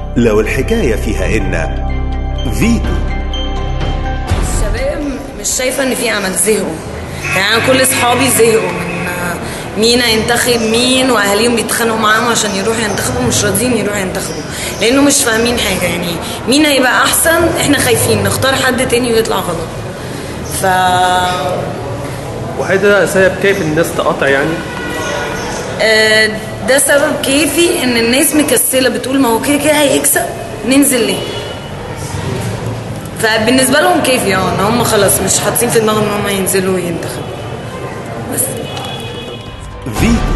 لو الحكاية فيها إن فيتو الشباب مش شايفه ان في امل زهقوا يعني انا كل اصحابي زهقوا من آه، مين هينتخب مين واهاليهم بيتخانقوا معاهم عشان يروحوا ينتخبوا مش راضيين يروحوا ينتخبوا لانه مش فاهمين حاجه يعني مين هيبقى احسن احنا خايفين نختار حد تاني ويطلع غلط ف وهل ده سبب كيف الناس تقاطع يعني آه، ده سبب كيفي ان الناس مكسله بتقول ما هو كده كده هيكسب ننزل ليه فبالنسبه لهم كيفي اه ان هم خلاص مش حاطين في دماغهم ان هم ينزلوا وينتخبوا بس فيتو